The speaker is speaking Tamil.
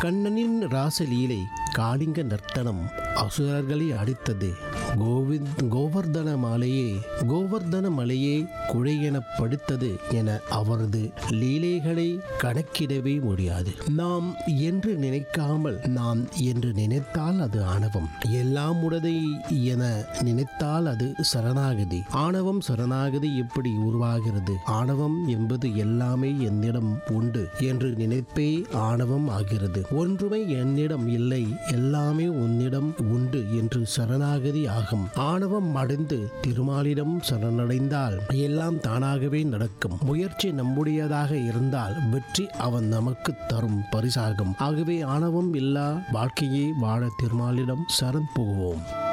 கண்ணனின் ராசலீலை காளிங்க நர்த்தனம் அசுரர்களை அடித்தது கோவிந்த் கோவர்தன மாலையே கோவர்தன மலையே குழையென படுத்தது என அவரது லீலைகளை கணக்கிடவே முடியாது நாம் என்று நினைக்காமல் நாம் என்று நினைத்தால் அது ஆணவம் எல்லாம் உடதை என நினைத்தால் அது சரணாகதி ஆணவம் சரணாகதி எப்படி உருவாகிறது ஆணவம் என்பது எல்லாமே என்னிடம் உண்டு என்று நினைப்பே ஆணவம் ஆகிறது ஒன்றுமே என்னிடம் இல்லை எல்லாமே உன்னிடம் உண்டு என்று சரணாகதி ஆகும் ஆணவம் அடைந்து திருமாலிடம் சரணடைந்தால் எல்லாம் தானாகவே நடக்கும் முயற்சி நம்முடையதாக இருந்தால் வெற்றி அவன் நமக்கு தரும் பரிசாகும் ஆகவே ஆணவம் இல்லா வாழ்க்கையை வாழ திருமாலிடம் சரண் புகுவோம்